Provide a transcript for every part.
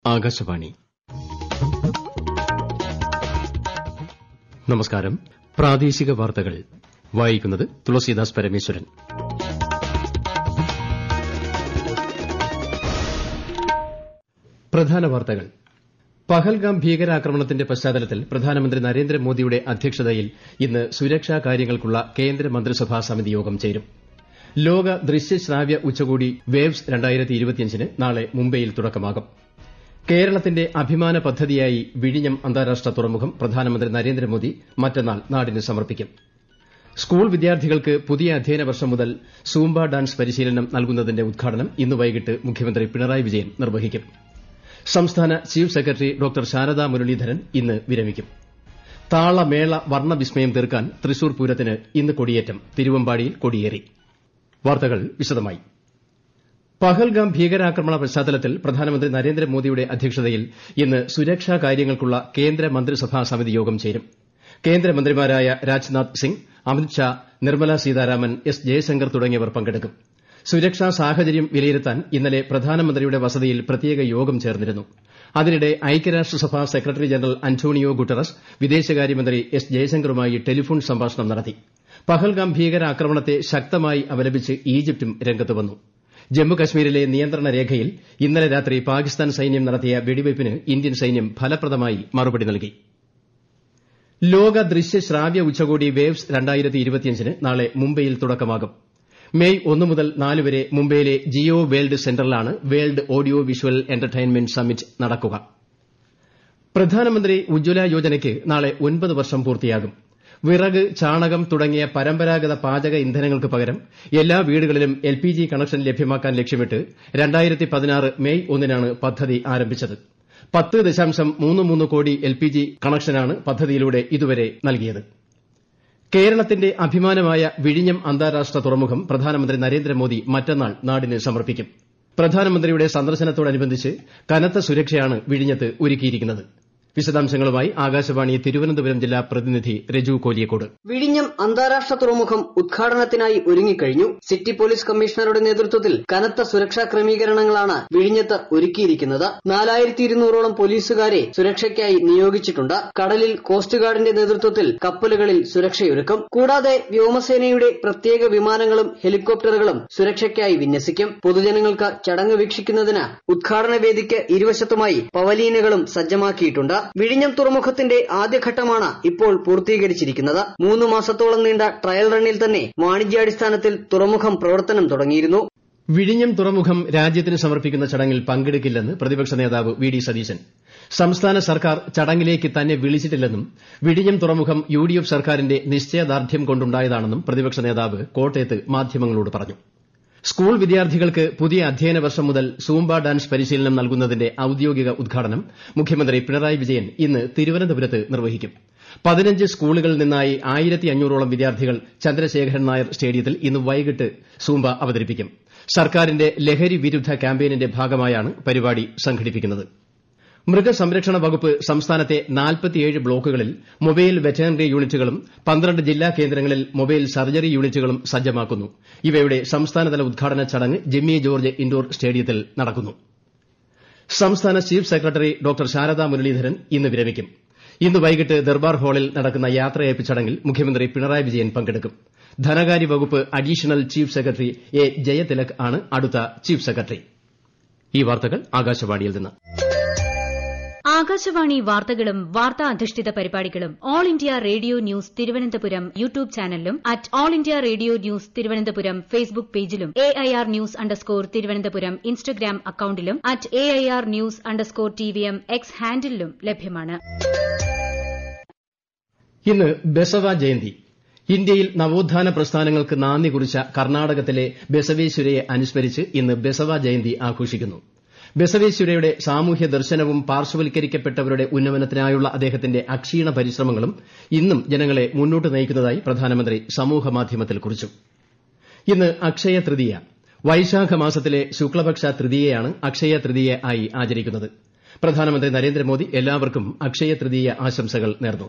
ആകാശവാണി നമസ്കാരം പ്രാദേശിക വാർത്തകൾ വായിക്കുന്നത് തുളസീദാസ് പരമേശ്വരൻ പ്രധാന വാർത്തകൾ പഹൽഗാം ഭീകരാക്രമണത്തിന്റെ പശ്ചാത്തലത്തിൽ പ്രധാനമന്ത്രി നരേന്ദ്രമോദിയുടെ അധ്യക്ഷതയിൽ ഇന്ന് സുരക്ഷാ കാര്യങ്ങൾക്കുള്ള കേന്ദ്ര മന്ത്രിസഭാ സമിതി യോഗം ചേരും ലോക ദൃശ്യശ്രാവ്യ ഉച്ചകോടി വേവ്സ് ന് നാളെ മുംബൈയിൽ തുടക്കമാകും കേരളത്തിന്റെ അഭിമാന പദ്ധതിയായി വിഴിഞ്ഞം അന്താരാഷ്ട്ര തുറമുഖം പ്രധാനമന്ത്രി നരേന്ദ്രമോദി മറ്റന്നാൾ നാടിന് സമർപ്പിക്കും സ്കൂൾ വിദ്യാർത്ഥികൾക്ക് പുതിയ അധ്യയന വർഷം മുതൽ സൂംബ ഡാൻസ് പരിശീലനം നൽകുന്നതിന്റെ ഉദ്ഘാടനം ഇന്ന് വൈകിട്ട് മുഖ്യമന്ത്രി പിണറായി വിജയൻ നിർവഹിക്കും സംസ്ഥാന chief secretary doctor Sarada Muraleedharan ഇന്ന് വിരമിക്കും താളമേള വർണ്ണവിസ്മയം തീർക്കാൻ തൃശൂർ പൂരത്തിന് ഇന്ന് കൊടിയേറ്റം തിരുവമ്പാടിയിൽ കൊടിയേറി വാർത്തകൾ വിശദമായി പഹൽഗാം ഭീകരാക്രമണ പശ്ചാത്തലത്തിൽ പ്രധാനമന്ത്രി നരേന്ദ്രമോദിയുടെ അധ്യക്ഷതയിൽ ഇന്ന് സുരക്ഷാ കാര്യങ്ങൾക്കുള്ള കേന്ദ്ര മന്ത്രിസഭാ സമിതി യോഗം ചേരും കേന്ദ്രമന്ത്രിമാരായ രാജ്നാഥ് സിംഗ് അമിത് ഷാ നിർമ്മല സീതാരാമൻ എസ് ജയശങ്കർ തുടങ്ങിയവർ പങ്കെടുക്കും സുരക്ഷാ സാഹചര്യം വിലയിരുത്താൻ ഇന്നലെ പ്രധാനമന്ത്രിയുടെ വസതിയിൽ പ്രത്യേക യോഗം ചേർന്നിരുന്നു അതിനിടെ ഐക്യരാഷ്ട്രസഭാ സെക്രട്ടറി ജനറൽ അന്റോണിയോ ഗുട്ടറസ് വിദേശകാര്യമന്ത്രി എസ് ജയശങ്കറുമായി ടെലിഫോൺ സംഭാഷണം നടത്തി പഹൽഗാം ഭീകരാക്രമണത്തെ ശക്തമായി അപലപിച്ച് ഈജിപ്തും രംഗത്ത് വന്നു ജമ്മുകശ്മീരിലെ നിയന്ത്രണ രേഖയിൽ ഇന്നലെ രാത്രി പാകിസ്ഥാൻ സൈന്യം നടത്തിയ വെടിവയ്പ്പിന് ഇന്ത്യൻ സൈന്യം ഫലപ്രദമായി മറുപടി നൽകി ലോക ദൃശ്യശ്രാവ്യ ഉച്ചകോടി വേവ്സ് ന് നാളെ മുംബൈയിൽ തുടക്കമാകും മെയ് ഒന്ന് മുതൽ നാല് വരെ മുംബൈയിലെ ജിയോ വേൾഡ് സെന്ററിലാണ് world audio visual entertainment summit നടക്കുക പ്രധാനമന്ത്രി ഉജ്ജ്വല യോജനയ്ക്ക് നാളെ ഒൻപത് വർഷം പൂർത്തിയാകും വിറക് ചാണകം തുടങ്ങിയ പരമ്പരാഗത പാചക ഇന്ധനങ്ങൾക്ക് പകരം എല്ലാ വീടുകളിലും എൽപിജി കണക്ഷൻ ലഭ്യമാക്കാൻ ലക്ഷ്യമിട്ട് മെയ് ഒന്നിനാണ് പദ്ധതി ആരംഭിച്ചത് പത്ത് ദശാംശം മൂന്ന് മൂന്ന് കോടി എൽപിജി കണക്ഷനാണ് പദ്ധതിയിലൂടെ ഇതുവരെ നൽകിയത് കേരളത്തിന്റെ അഭിമാനമായ വിഴിഞ്ഞം അന്താരാഷ്ട്ര തുറമുഖം പ്രധാനമന്ത്രി നരേന്ദ്രമോദി മറ്റന്നാൾ നാടിന് സമർപ്പിക്കും പ്രധാനമന്ത്രിയുടെ സന്ദർശനത്തോടനുബന്ധിച്ച് കനത്ത സുരക്ഷയാണ് വിഴിഞ്ഞത്ത് ഒരുക്കിയിരിക്കുന്നത് വിശദാംശങ്ങളുമായി ആകാശവാണി തിരുവനന്തപുരം ജില്ലാ പ്രതിനിധി രജു കോലിയക്കോട് വിഴിഞ്ഞം അന്താരാഷ്ട്ര തുറമുഖം ഉദ്ഘാടനത്തിനായി ഒരുങ്ങിക്കഴിഞ്ഞു സിറ്റി പോലീസ് കമ്മീഷണറുടെ നേതൃത്വത്തിൽ കനത്ത സുരക്ഷാ ക്രമീകരണങ്ങളാണ് വിഴിഞ്ഞത്ത് ഒരുക്കിയിരിക്കുന്നത് നാലായിരത്തി ഇരുന്നൂറോളം പോലീസുകാരെ സുരക്ഷയ്ക്കായി നിയോഗിച്ചിട്ടുണ്ട് കടലിൽ കോസ്റ്റ് ഗാർഡിന്റെ നേതൃത്വത്തിൽ കപ്പലുകളിൽ സുരക്ഷയൊരുക്കും കൂടാതെ വ്യോമസേനയുടെ പ്രത്യേക വിമാനങ്ങളും ഹെലികോപ്റ്ററുകളും സുരക്ഷയ്ക്കായി വിന്യസിക്കും പൊതുജനങ്ങൾക്ക് ചടങ്ങ് വീക്ഷിക്കുന്നതിന് ഉദ്ഘാടന വേദിക്ക് ഇരുവശത്തുമായി പവലീനുകളും സജ്ജമാക്കിയിട്ടുണ്ട് വിഴിഞ്ഞം തുറമുഖത്തിന്റെ ആദ്യഘട്ടമാണ് ഇപ്പോൾ പൂർത്തീകരിച്ചിരിക്കുന്നത് മൂന്ന് മാസത്തോളം നീണ്ട ട്രയൽ റണ്ണിൽ തന്നെ വാണിജ്യാടിസ്ഥാനത്തിൽ തുറമുഖം പ്രവർത്തനം തുടങ്ങിയിരുന്നു വിഴിഞ്ഞം തുറമുഖം രാജ്യത്തിന് സമർപ്പിക്കുന്ന ചടങ്ങിൽ പങ്കെടുക്കില്ലെന്ന് പ്രതിപക്ഷ നേതാവ് വി ഡി സതീശൻ സംസ്ഥാന സർക്കാർ ചടങ്ങിലേക്ക് തന്നെ വിളിച്ചിട്ടില്ലെന്നും വിഴിഞ്ഞം തുറമുഖം യു ഡി എഫ് സർക്കാരിന്റെ നിശ്ചയദാർഢ്യം കൊണ്ടുണ്ടായതാണെന്നും പ്രതിപക്ഷ നേതാവ് കോട്ടയത്ത് മാധ്യമങ്ങളോട് പറഞ്ഞു സ്കൂൾ വിദ്യാർത്ഥികൾക്ക് പുതിയ അധ്യയന വർഷം മുതൽ സൂംബ ഡാൻസ് പരിശീലനം നൽകുന്നതിന്റെ ഔദ്യോഗിക ഉദ്ഘാടനം മുഖ്യമന്ത്രി പിണറായി വിജയൻ ഇന്ന് തിരുവനന്തപുരത്ത് നിർവഹിക്കും പതിനഞ്ച് സ്കൂളുകളിൽ നിന്നായി ആയിരത്തി അഞ്ഞൂറോളം വിദ്യാർത്ഥികൾ ചന്ദ്രശേഖരൻ നായർ സ്റ്റേഡിയത്തിൽ ഇന്ന് വൈകിട്ട് സൂംബ അവതരിപ്പിക്കും സർക്കാരിന്റെ ലഹരി വിരുദ്ധ ക്യാമ്പയിനിന്റെ ഭാഗമായാണ് പരിപാടി സംഘടിപ്പിക്കുന്നത് മൃഗസംരക്ഷണ വകുപ്പ് സംസ്ഥാനത്തെ ബ്ലോക്കുകളിൽ മൊബൈൽ വെറ്ററിനറി യൂണിറ്റുകളും പന്ത്രണ്ട് ജില്ലാ കേന്ദ്രങ്ങളിൽ മൊബൈൽ സർജറി യൂണിറ്റുകളും സജ്ജമാക്കുന്നു ഇവയുടെ സംസ്ഥാനതല ഉദ്ഘാടന ചടങ്ങ് ജിമ്മി ജോർജ് ഇൻഡോർ സ്റ്റേഡിയത്തിൽ നടക്കുന്നു സംസ്ഥാന chief secretary doctor Sarada Muraleedharan ഇന്ന് വിരമിക്കും ഇന്ന് വൈകിട്ട് ദർബാർ ഹാളിൽ നടക്കുന്ന യാത്രയയപ്പ് ചടങ്ങിൽ മുഖ്യമന്ത്രി പിണറായി വിജയൻ പങ്കെടുക്കും ധനകാര്യ വകുപ്പ് additional chief secretary A Jayathilak ആണ് അടുത്ത ചീഫ് സെക്രട്ടറി ഈ വാർത്തകൾ ആകാശവാണിയിൽ നിന്ന് ആകാശവാണി വാർത്തകളും വാർത്താ അധിഷ്ഠിത പരിപാടികളും all India radio news Thiruvananthapuram YouTube ചാനലിലും at all India radio news Thiruvananthapuram Facebook പേജിലും A I R news underscore Thiruvananthapuram Instagram അക്കൌണ്ടിലും at A I R news underscore T V M X ഹാൻഡിലും ലഭ്യമാണ് ഇന്ന് ബസവ ജയന്തി ഇന്ത്യയിൽ നവോത്ഥാന പ്രസ്ഥാനങ്ങൾക്ക് നാന്ദി കുറിച്ച കർണാടകത്തിലെ ബസവേശ്വരയെ അനുസ്മരിച്ച് ഇന്ന് ബസവ ജയന്തി ആഘോഷിക്കുന്നു ബസവേശ്വരയുടെ സാമൂഹ്യ ദർശനവും പാർശ്വവൽക്കരിക്കപ്പെട്ടവരുടെ ഉന്നമനത്തിനായുള്ള അദ്ദേഹത്തിന്റെ അക്ഷീണ പരിശ്രമങ്ങളും ഇന്നും ജനങ്ങളെ മുന്നോട്ട് നയിക്കുന്നതായി പ്രധാനമന്ത്രി സമൂഹമാധ്യമത്തിൽ കുറിച്ചു ഇന്ന് അക്ഷയ തൃതീയ വൈശാഖ മാസത്തിലെ ശുക്ലപക്ഷ തൃതീയയാണ് അക്ഷയ തൃതീയ ആയി ആചരിക്കുന്നത് പ്രധാനമന്ത്രി നരേന്ദ്രമോദി എല്ലാവർക്കും അക്ഷയ തൃതീയ ആശംസകൾ നേർന്നു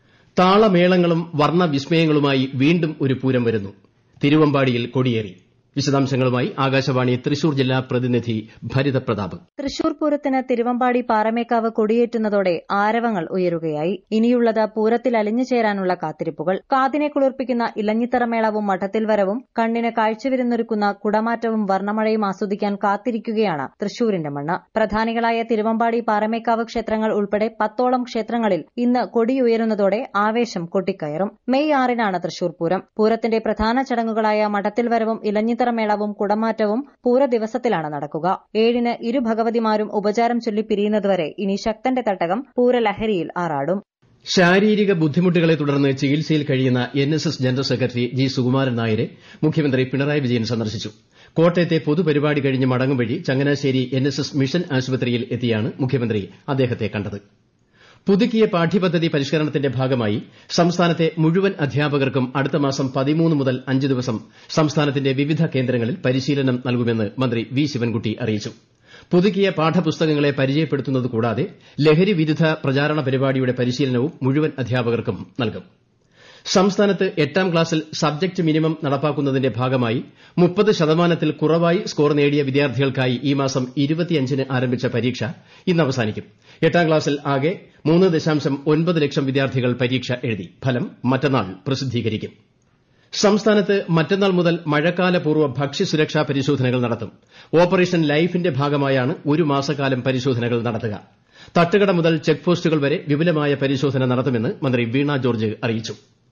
താളമേളങ്ങളും വർണ്ണവിസ്മയങ്ങളുമായി വീണ്ടും ഒരു പൂരം വരുന്നു തിരുവമ്പാടിയിൽ കൊടിയേറി വിശദാംശങ്ങളുമായി ആകാശവാണി തൃശൂർ ജില്ലാ പ്രതിനിധി ഭരിത പ്രതാപ് തൃശൂർ പൂരത്തിന് തിരുവമ്പാടി പാറമേക്കാവ് കൊടിയേറ്റുന്നതോടെ ആരവങ്ങൾ ഉയരുകയായി ഇനിയുള്ളത് പൂരത്തിൽ അലിഞ്ഞു ചേരാനുള്ള കാത്തിരിപ്പുകൾ കാതിനെ കുളിർപ്പിക്കുന്ന ഇലഞ്ഞിത്തറമേളവും മഠത്തിൽ വരവും കണ്ണിന് കാഴ്ചവിരുന്നൊരുക്കുന്ന കുടമാറ്റവും വർണ്ണമഴയും ആസ്വദിക്കാൻ കാത്തിരിക്കുകയാണ് തൃശൂരിന്റെ മണ്ണ് പ്രധാനികളായ തിരുവമ്പാടി പാറമേക്കാവ് ക്ഷേത്രങ്ങൾ ഉൾപ്പെടെ പത്തോളം ക്ഷേത്രങ്ങളിൽ ഇന്ന് കൊടിയുയരുന്നതോടെ ആവേശം കൊട്ടിക്കയറും മെയ് ആറിനാണ് തൃശൂർ പൂരം പൂരത്തിന്റെ പ്രധാന ചടങ്ങുകളായ മഠത്തിൽ വരവും ഇലഞ്ഞിത്തറമേളവും കുടമാറ്റവും പൂര ദിവസത്തിലാണ് നടക്കുക ഏഴിന് ഇരു ഭഗവതിമാരും ഉപചാരം ചൊല്ലി പിരിയുന്നതുവരെ ഇനി ശക്തന്റെ തട്ടകം പൂരലഹരിയിൽ ആറാടും ശാരീരിക ബുദ്ധിമുട്ടുകളെ തുടർന്ന് ചികിത്സയിൽ കഴിയുന്ന N S S general secretary G Sukumaran നായരെ മുഖ്യമന്ത്രി പിണറായി വിജയൻ സന്ദർശിച്ചു കോട്ടയത്തെ പൊതുപരിപാടി കഴിഞ്ഞ് മടങ്ങും വഴി Changanassery N S S mission ആശുപത്രിയിൽ എത്തിയാണ് മുഖ്യമന്ത്രി അദ്ദേഹത്തെ കണ്ടത് പുതുക്കിയ പാഠ്യപദ്ധതി പരിഷ്കരണത്തിന്റെ ഭാഗമായി സംസ്ഥാനത്തെ മുഴുവൻ അധ്യാപകർക്കും അടുത്ത മാസം പതിമൂന്ന് മുതൽ അഞ്ച് ദിവസം സംസ്ഥാനത്തിന്റെ വിവിധ കേന്ദ്രങ്ങളിൽ പരിശീലനം നൽകുമെന്ന് മന്ത്രി വി ശിവൻകുട്ടി അറിയിച്ചു പുതുക്കിയ പാഠപുസ്തകങ്ങളെ പരിചയപ്പെടുത്തുന്നത് കൂടാതെ ലഹരി വിരുദ്ധ പ്രചാരണ പരിപാടിയുടെ പരിശീലനവും മുഴുവൻ അധ്യാപകർക്കും നൽകും സംസ്ഥാനത്ത് എട്ടാം ക്ലാസ്സിൽ സബ്ജക്ട് മിനിമം നടപ്പാക്കുന്നതിന്റെ ഭാഗമായി മുപ്പത് ശതമാനത്തിൽ കുറവായി സ്കോർ നേടിയ വിദ്യാർത്ഥികൾക്കായി ഈ മാസം ഇരുപത്തിയഞ്ചിന് ആരംഭിച്ച പരീക്ഷ ഇന്ന് അവസാനിക്കും എട്ടാം ക്ലാസ്സിൽ ആകെ മൂന്ന് ദശാംശം ഒൻപത് ലക്ഷം വിദ്യാർത്ഥികൾ പരീക്ഷ എഴുതി ഫലം മറ്റന്നാൾ പ്രസിദ്ധീകരിക്കും സംസ്ഥാനത്ത് മറ്റന്നാൾ മുതൽ മഴക്കാലപൂർവ്വ ഭക്ഷ്യസുരക്ഷാ പരിശോധനകൾ നടത്തും ഓപ്പറേഷൻ ലൈഫിന്റെ ഭാഗമായാണ് ഒരു മാസക്കാലം പരിശോധനകൾ നടത്തുക തട്ടുകട മുതൽ ചെക്ക് പോസ്റ്റുകൾ വരെ വിപുലമായ പരിശോധന നടത്തുമെന്ന് മന്ത്രി വീണ ജോർജ് അറിയിച്ചു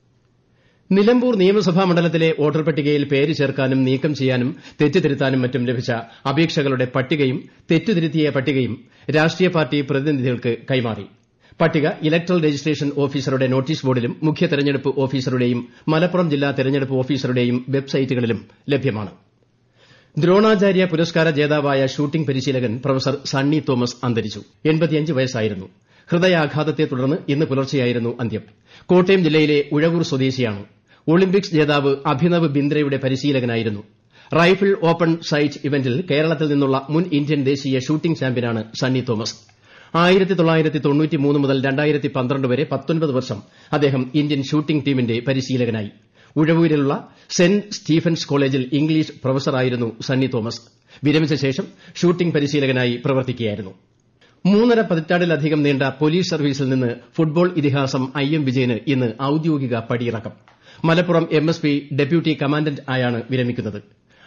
നിലമ്പൂർ നിയമസഭാ മണ്ഡലത്തിലെ വോട്ടർ പട്ടികയിൽ പേര് ചേർക്കാനും നീക്കം ചെയ്യാനും തെറ്റുതിരുത്താനും മറ്റും ലഭിച്ച അപേക്ഷകളുടെ പട്ടികയും തെറ്റുതിരുത്തിയ പട്ടികയും രാഷ്ട്രീയ പാർട്ടി പ്രതിനിധികൾക്ക് കൈമാറി പട്ടിക ഇലക്ട്രൽ രജിസ്ട്രേഷൻ ഓഫീസറുടെ നോട്ടീസ് ബോർഡിലും മുഖ്യ തെരഞ്ഞെടുപ്പ് ഓഫീസറുടെയും മലപ്പുറം ജില്ലാ തെരഞ്ഞെടുപ്പ് ഓഫീസറുടെയും വെബ്സൈറ്റുകളിലും ലഭ്യമാണ് ദ്രോണാചാര്യ പുരസ്കാര ജേതാവായ ഷൂട്ടിംഗ് പരിശീലകൻ പ്രൊഫസർ സണ്ണി തോമസ് അന്തരിച്ചു വയസ്സായിരുന്നു ഹൃദയാഘാതത്തെ തുടർന്ന് ഇന്ന് പുലർച്ചെയായിരുന്നു അന്ത്യം കോട്ടയം ജില്ലയിലെ ഉഴവൂർ സ്വദേശിയാണ് ഒളിമ്പിക്സ് ജേതാവ് അഭിനവ് ബിന്ദ്രയുടെ പരിശീലകനായിരുന്നു റൈഫിൾ ഓപ്പൺ സൈറ്റ് ഇവന്റിൽ കേരളത്തിൽ നിന്നുള്ള മുൻ ഇന്ത്യൻ ദേശീയ ഷൂട്ടിംഗ് ചാമ്പ്യനാണ് സണ്ണി തോമസ് മുതൽ വരെ വർഷം അദ്ദേഹം ഇന്ത്യൻ ഷൂട്ടിംഗ് ടീമിന്റെ പരിശീലകനായി ഉഴവൂരിലുള്ള സെന്റ് സ്റ്റീഫൻസ് കോളേജിൽ ഇംഗ്ലീഷ് പ്രൊഫസറായിരുന്നു സണ്ണി തോമസ് വിരമിച്ച ശേഷം ഷൂട്ടിംഗ് പരിശീലകനായി പ്രവർത്തിക്കുകയായിരുന്നു മൂന്നര പതിറ്റാണ്ടിലധികം നീണ്ട പോലീസ് സർവീസിൽ നിന്ന് ഫുട്ബോൾ ഇതിഹാസം ഐ എം വിജയന് ഇന്ന് ഔദ്യോഗിക പടിയിറക്കം Malappuram M S P deputy commandant ആയാണ് വിരമിക്കുന്നത്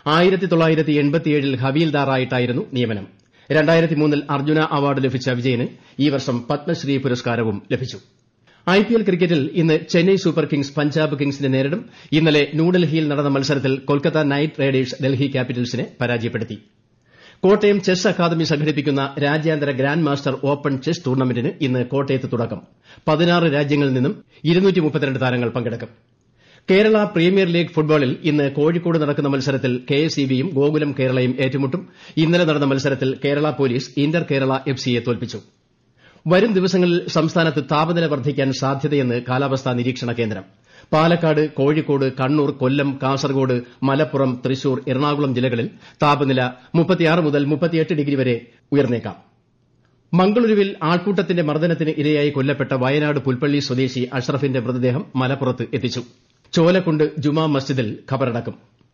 ൽ ഹവീൽദാറായിട്ടായിരുന്നു നിയമനം ൽ അർജുന അവാർഡ് ലഭിച്ച വിജയന് ഈ വർഷം പത്മശ്രീ പുരസ്കാരവും ലഭിച്ചു ഐപിഎൽ ക്രിക്കറ്റിൽ ഇന്ന് ചെന്നൈ സൂപ്പർ കിങ്സ് പഞ്ചാബ് കിങ്സിനെ നേരിടും ഇന്നലെ ന്യൂഡൽഹിയിൽ നടന്ന മത്സരത്തിൽ കൊൽക്കത്ത നൈറ്റ് റൈഡേഴ്സ് ഡൽഹി ക്യാപിറ്റൽസിനെ പരാജയപ്പെടുത്തി കോട്ടയം ചെസ് അക്കാദമി സംഘടിപ്പിക്കുന്ന രാജ്യാന്തര ഗ്രാൻഡ് മാസ്റ്റർ ഓപ്പൺ ചെസ് ടൂർണമെന്റിന് ഇന്ന് കോട്ടയത്ത് തുടക്കം പതിനാറ് രാജ്യങ്ങളിൽ നിന്നും താരങ്ങൾ പങ്കെടുക്കും കേരള പ്രീമിയർ ലീഗ് ഫുട്ബോളിൽ ഇന്ന് കോഴിക്കോട് നടക്കുന്ന മത്സരത്തിൽ കെഎസ്ഇബിയും ഗോകുലം കേരളയും ഏറ്റുമുട്ടും ഇന്നലെ നടന്ന മത്സരത്തിൽ കേരള പോലീസ് ഇന്റർ കേരള എഫ്സിയെ തോൽപ്പിച്ചു വരും ദിവസങ്ങളിൽ സംസ്ഥാനത്ത് താപനില വർദ്ധിക്കാൻ സാധ്യതയെന്ന് കാലാവസ്ഥാ നിരീക്ഷണ കേന്ദ്രം പാലക്കാട് കോഴിക്കോട് കണ്ണൂർ കൊല്ലം കാസർഗോഡ് മലപ്പുറം തൃശൂർ എറണാകുളം ജില്ലകളിൽ താപനില മുതൽ ഡിഗ്രി വരെ ഉയർന്നേക്കാം മംഗളൂരുവിൽ ആൾക്കൂട്ടത്തിന്റെ മർദ്ദനത്തിന് ഇരയായി കൊല്ലപ്പെട്ട വയനാട് പുൽപ്പള്ളി സ്വദേശി അഷ്റഫിന്റെ മൃതദേഹം മലപ്പുറത്ത് എത്തിച്ചു ചോലക്കുണ്ട് ജുമാ മസ്ജിദിൽ ഖബറടക്കും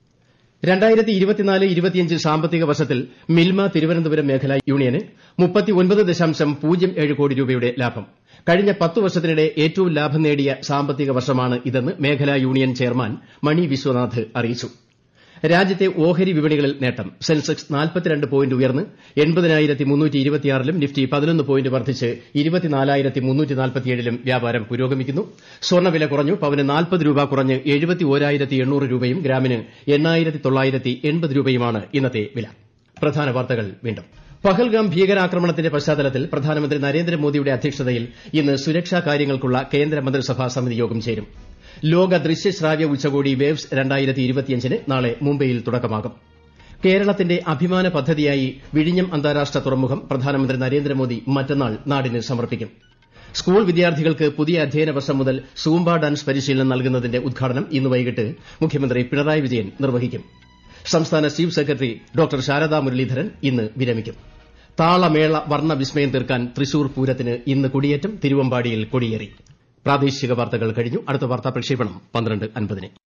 സാമ്പത്തിക വർഷത്തിൽ മിൽമ തിരുവനന്തപുരം മേഖലാ യൂണിയന് കോടി രൂപയുടെ ലാഭം കഴിഞ്ഞ പത്തു വർഷത്തിനിടെ ഏറ്റവും ലാഭം നേടിയ സാമ്പത്തിക വർഷമാണ് ഇതെന്ന് മേഖലാ യൂണിയൻ ചെയർമാൻ മണി വിശ്വനാഥ് അറിയിച്ചു രാജ്യത്തെ ഓഹരി വിപണികളിൽ നേട്ടം സെൻസെക്സ് നാൽപ്പത്തിരണ്ട് പോയിന്റ് ഉയർന്ന് ലും നിഫ്റ്റി പതിനൊന്ന് പോയിന്റ് വർദ്ധിച്ച് ലും വ്യാപാരം പുരോഗമിക്കുന്നു സ്വർണ്ണവില കുറഞ്ഞു പവന് നാൽപ്പത് രൂപ കുറഞ്ഞ് എഴുപത്തി എണ്ണൂറ് രൂപയും ഗ്രാമിന് എണ്ണായിരത്തി തൊള്ളായിരത്തി എൺപത് രൂപയുമാണ് ഇന്നത്തെ വില പ്രധാന വാർത്തകൾ വീണ്ടും പഹൽഗാം ഭീകരാക്രമണത്തിന്റെ പശ്ചാത്തലത്തിൽ പ്രധാനമന്ത്രി നരേന്ദ്രമോദിയുടെ അധ്യക്ഷതയിൽ ഇന്ന് സുരക്ഷാ കാര്യങ്ങൾക്കുള്ള കേന്ദ്ര മന്ത്രിസഭാ സമിതി യോഗം ചേരും ലോക ദൃശ്യശ്രാവ്യ ഉച്ചകോടി വേവ്സ് ന് നാളെ മുംബൈയിൽ തുടക്കമാകും കേരളത്തിന്റെ അഭിമാന പദ്ധതിയായി വിഴിഞ്ഞം അന്താരാഷ്ട്ര തുറമുഖം പ്രധാനമന്ത്രി നരേന്ദ്രമോദി മറ്റന്നാൾ നാടിന് സമർപ്പിക്കും സ്കൂൾ വിദ്യാർത്ഥികൾക്ക് പുതിയ അധ്യയന വർഷം മുതൽ സൂംബ ഡാൻസ് പരിശീലനം നൽകുന്നതിന്റെ ഉദ്ഘാടനം ഇന്ന് വൈകിട്ട് മുഖ്യമന്ത്രി പിണറായി വിജയൻ നിർവഹിക്കും സംസ്ഥാന chief secretary doctor Sarada Muraleedharan ഇന്ന് വിരമിക്കും താളമേള വർണ്ണ വിസ്മയം തീർക്കാൻ തൃശൂർ പൂരത്തിന് ഇന്ന് കൊടിയേറ്റം തിരുവമ്പാടിയിൽ കൊടിയേറി പ്രാദേശിക വാർത്തകൾ കഴിഞ്ഞു അടുത്ത വാർത്താ പ്രക്ഷേപണം പന്ത്രണ്ട് അൻപതിന്